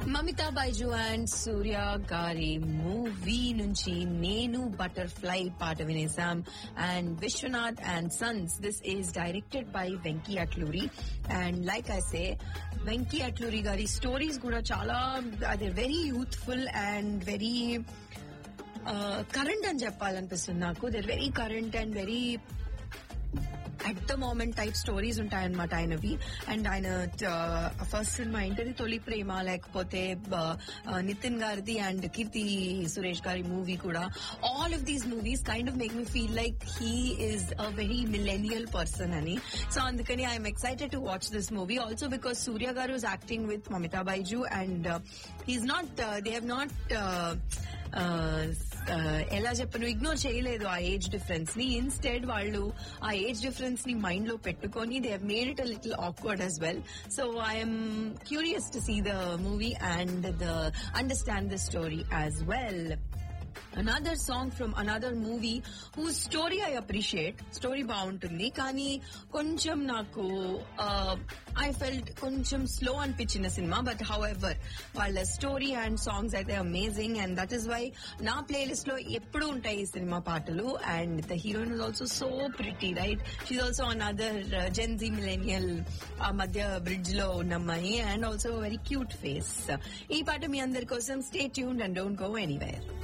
Mamitha Baiju and సూర్య గారి movie నుంచి నేను బటర్ఫ్లై పాట వినేసాం and Vishwanath and sons this is directed by Venky Atluri and like I say Venky Atluri గారి స్టోరీస్ కూడా చాలా అదే very youthful and very current అని చెప్పాలనిపిస్తుంది నాకు they're very current and very at the moment type stories ఉంటాయన్నమాట ఆయనవి అండ్ ఆయన ఫస్ట్ సినిమా ఏంటది తొలి ప్రేమ లేకపోతే నితిన్ గారిది అండ్ కీర్తి సురేష్ గారి మూవీ కూడా all of these movies kind of make me feel like he is a very millennial person అని so అందుకని I'm excited to watch this movie also because Surya garu is acting with Mamitha Baiju and he's not they have not ఎలా చెప్పను ignore చేయలేదు ఆ age difference ని instead వాళ్ళు ఆ age difference ని మైండ్ లో పెట్టుకొని they made it a little awkward as well so I'm curious to see the movie and the understand the story as well another song from another movie who story I appreciate story బాగుంటుంది కానీ కొంచెం నాకు I felt కొంచెం slow అనిపించిన cinema but however వాళ్ళ story and songs అయితే amazing and that is why నా playlist లో ఎప్పుడు ఉంటాయి ఈ సినిమా పాటలు and the heroine is also so pretty right she is also another Gen Z millennial ఆ మధ్య బ్రిడ్జ్ లో ఉన్న అమ్మాయి and also very cute face ఈ పాట మీ అందరి కోసం stay tune and don't go anywhere